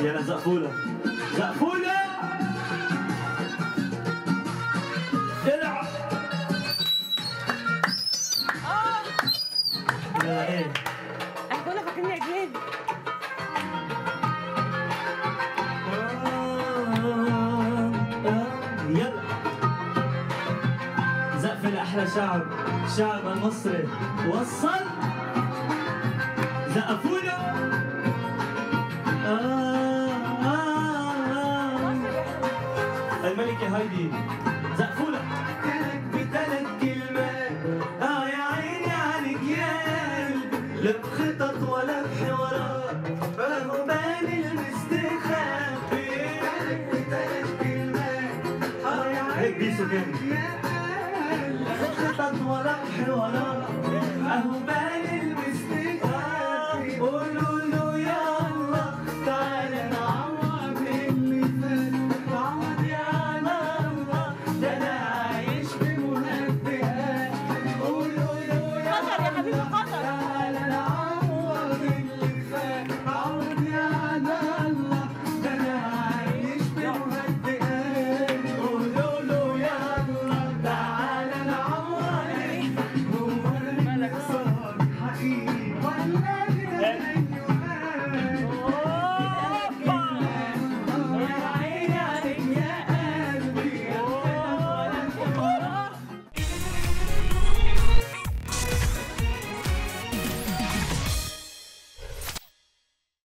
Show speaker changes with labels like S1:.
S1: يلا زقفولة زقفولة العب لا ايه
S2: احنا كنا فاكرين عجلين
S1: يلا زقف لأحلى شعب شعب المصري وصل زقفونا آه آه آه. الملكة هايدي زقفونا بثلاث كلمات اه يا عيني عليك يا قلبي لا بخطط ولا بحوارات فهو بالي المستخبي بثلاث كلمات اه يا عيني هيك بيسو كان لا خطط ولا حوارات اهو بالي